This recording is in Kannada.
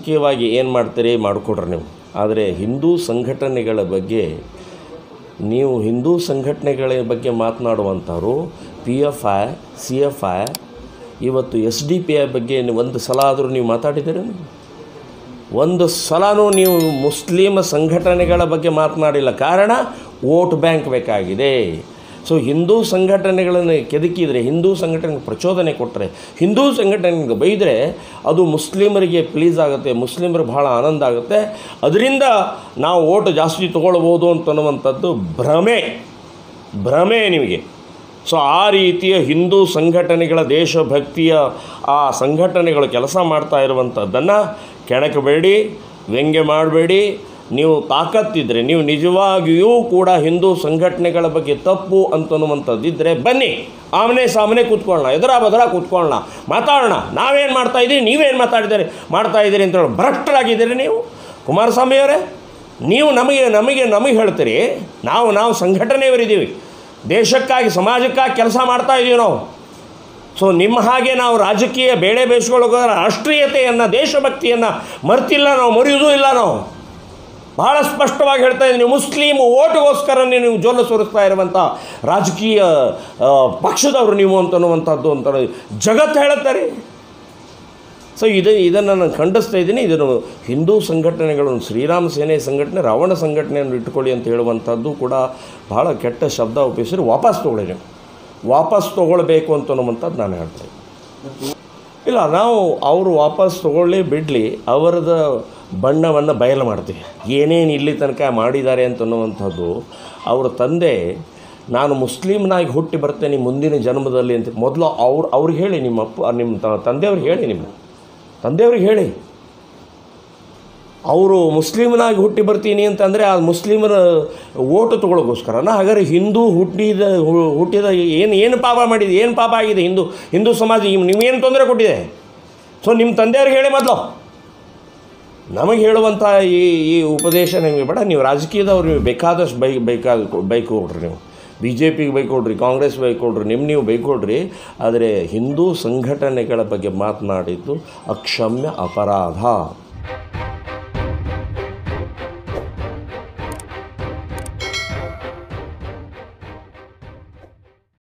ರಾಜಕೀಯವಾಗಿ ಏನು ಮಾಡ್ತೀರಿ ಮಾಡಿಕೊಡ್ರಿ ನೀವು ಆದರೆ ಹಿಂದೂ ಸಂಘಟನೆಗಳ ಬಗ್ಗೆ ನೀವು ಹಿಂದೂ ಸಂಘಟನೆಗಳ ಬಗ್ಗೆ ಮಾತನಾಡುವಂಥವ್ರು P F I C F I ಇವತ್ತು ಎಸ್ ಡಿ ಪಿ ಐ ಬಗ್ಗೆ ನೀವು ಒಂದು ಸಲ ಆದರೂ ನೀವು ಮಾತಾಡಿದ್ದೀರಿ ಒಂದು ಸಲನೂ ನೀವು ಮುಸ್ಲಿಂ ಸಂಘಟನೆಗಳ ಬಗ್ಗೆ ಮಾತನಾಡಿಲ್ಲ ಕಾರಣ ವೋಟ್ ಬ್ಯಾಂಕ್ ಬೇಕಾಗಿದೆ ಸೊ ಹಿಂದೂ ಸಂಘಟನೆಗಳನ್ನು ಕೆದಕಿದರೆ ಹಿಂದೂ ಸಂಘಟನೆಗೆ ಪ್ರಚೋದನೆ ಕೊಟ್ಟರೆ ಹಿಂದೂ ಸಂಘಟನೆಗೆ ಬೈದರೆ ಅದು ಮುಸ್ಲಿಮರಿಗೆ ಪ್ಲೀಸ್ ಆಗುತ್ತೆ ಮುಸ್ಲಿಮರಿಗೆ ಭಾಳ ಆನಂದ ಆಗುತ್ತೆ ಅದರಿಂದ ನಾವು ಓಟ್ ಜಾಸ್ತಿ ತೊಗೊಳ್ಬೋದು ಅಂತನ್ನುವಂಥದ್ದು ಭ್ರಮೆ ಭ್ರಮೆ ನಿಮಗೆ ಸೊ ಆ ರೀತಿಯ ಹಿಂದೂ ಸಂಘಟನೆಗಳ ದೇಶಭಕ್ತಿಯ ಆ ಸಂಘಟನೆಗಳು ಕೆಲಸ ಮಾಡ್ತಾ ಇರುವಂಥದ್ದನ್ನು ಕೆಣಕಬೇಡಿ ವ್ಯಂಗ್ಯ ಮಾಡಬೇಡಿ ನೀವು ತಾಕತ್ತಿದ್ರೆ ನೀವು ನಿಜವಾಗಿಯೂ ಕೂಡ ಹಿಂದೂ ಸಂಘಟನೆಗಳ ಬಗ್ಗೆ ತಪ್ಪು ಅಂತನ್ನುವಂಥದ್ದಿದ್ದರೆ ಬನ್ನಿ ಆಮನೆ ಸಾಮನೆ ಕೂತ್ಕೊಳ್ಳೋಣ ಎದುರ ಬದರ ಕೂತ್ಕೊಳ್ಳೋಣ ಮಾತಾಡೋಣ ನಾವೇನು ಮಾಡ್ತಾ ಇದ್ದೀರಿ ನೀವೇನು ಮಾತಾಡಿದ್ದೀರಿ ಮಾಡ್ತಾ ಇದ್ದೀರಿ ಅಂತೇಳಿ ಭ್ರಷ್ಟರಾಗಿದ್ದೀರಿ ನೀವು ಕುಮಾರಸ್ವಾಮಿ ಅವರೇ ನೀವು ನಮಗೆ ನಮಗೆ ನಮಗೆ ಹೇಳ್ತೀರಿ ನಾವು ನಾವು ಸಂಘಟನೆಯವರಿದ್ದೀವಿ ದೇಶಕ್ಕಾಗಿ ಸಮಾಜಕ್ಕಾಗಿ ಕೆಲಸ ಮಾಡ್ತಾ ಇದ್ದೀವಿ ನಾವು ಸೊ ನಿಮ್ಮ ಹಾಗೆ ನಾವು ರಾಜಕೀಯ ಬೇಳೆ ಬೇಯಿಸ್ಕೊಳ್ಳೋ ರಾಷ್ಟ್ರೀಯತೆಯನ್ನು ದೇಶಭಕ್ತಿಯನ್ನು ಮರ್ತಿಲ್ಲ ನಾವು ಮರೆಯೋದೂ ಇಲ್ಲ ನಾವು ಭಾಳ ಸ್ಪಷ್ಟವಾಗಿ ಹೇಳ್ತಾ ಇದ್ದೀನಿ ಮುಸ್ಲಿಮ್ ಓಟ್ಗೋಸ್ಕರ ನೀವು ಜೋಲ ಸುರಿಸ್ತಾ ಇರುವಂಥ ರಾಜಕೀಯ ಆ, ಪಕ್ಷದವರು ನೀವು ಅಂತನ್ನುವಂಥದ್ದು ಅಂತ ಜಗತ್ತು ಹೇಳುತ್ತಾರೆ ಸೊ ಇದು ಇದನ್ನು ನಾನು ಖಂಡಿಸ್ತಾ ಇದ್ದೀನಿ ಇದನ್ನು ಹಿಂದೂ ಸಂಘಟನೆಗಳನ್ನು ಶ್ರೀರಾಮ ಸೇನೆ ಸಂಘಟನೆ ರಾವಣ ಸಂಘಟನೆಯನ್ನು ಇಟ್ಕೊಳ್ಳಿ ಅಂತ ಹೇಳುವಂಥದ್ದು ಕೂಡ ಭಾಳ ಕೆಟ್ಟ ಶಬ್ದ ಉಪಯೋಗಿಸಿದ್ರೆ ವಾಪಸ್ ತೊಗೊಳ್ಳಿ ನೀವು ವಾಪಸ್ ತೊಗೊಳ್ಬೇಕು ಅಂತನ್ನುವಂಥದ್ದು ನಾನು ಹೇಳ್ತೀನಿ ಇಲ್ಲ ನಾವು ಅವರು ವಾಪಸ್ ತೊಗೊಳ್ಳಿ ಬಿಡಲಿ ಅವರದ ಬಣ್ಣವನ್ನು ಬಯಲು ಮಾಡ್ತೀವಿ ಏನೇನು ಇಲ್ಲಿ ತನಕ ಮಾಡಿದ್ದಾರೆ ಅಂತನ್ನುವಂಥದ್ದು ಅವರ ತಂದೆ ನಾನು ಮುಸ್ಲಿಮ್ನಾಗಿ ಹುಟ್ಟಿ ಬರ್ತೇನೆ ಮುಂದಿನ ಜನ್ಮದಲ್ಲಿ ಅಂತ ಮೊದಲು ಅವ್ರು ಅವ್ರಿಗೆ ಹೇಳಿ ನಿಮ್ಮ ಅಪ್ಪ ನಿಮ್ಮ ತ- ತಂದೆಯವ್ರಿಗೆ ಹೇಳಿ ನಿಮ್ಮ ತಂದೆಯವ್ರಿಗೆ ಹೇಳಿ ಅವರು ಮುಸ್ಲಿಮನಾಗಿ ಹುಟ್ಟಿ ಬರ್ತೀನಿ ಅಂತಂದರೆ ಆ ಮುಸ್ಲಿಮರ ಓಟು ತೊಗೊಳಗೋಸ್ಕರನ ಹಾಗಾದ್ರೆ ಹಿಂದೂ ಹುಟ್ಟಿದ ಹು- ಹುಟ್ಟಿದ ಏನು ಏನು ಪಾಪ ಮಾಡಿದೆ ಏನು ಪಾಪ ಆಗಿದೆ ಹಿಂದೂ ಹಿಂದೂ ಸಮಾಜ ನಿಮಗೇನು ತೊಂದರೆ ಕೊಟ್ಟಿದೆ ಸೊ ನಿಮ್ಮ ತಂದೆಯವ್ರಿಗೆ ಹೇಳಿ ಮೊದಲು ನಮಗೆ ಹೇಳುವಂಥ ಈ ಈ ಉಪದೇಶ ನಿಮಗೆ ಬೇಡ ನೀವು ರಾಜಕೀಯದವ್ರು ನೀವು ಬೇಕಾದಷ್ಟು ಬೈ ಬೇಕಾದ ಬೈಕೊಡ್ರಿ ನೀವು ಬಿ ಜೆ ಪಿಗೆ ಬೈಕೊಡ್ರಿ ಕಾಂಗ್ರೆಸ್ ಬೈಕೊಡ್ರಿ ನಿಮ್ಮ ನೀವು ಬೈಕೊಡ್ರಿ ಆದರೆ ಹಿಂದೂ ಸಂಘಟನೆಗಳ ಬಗ್ಗೆ ಮಾತನಾಡಿದ್ದು ಅಕ್ಷಮ್ಯ ಅಪರಾಧ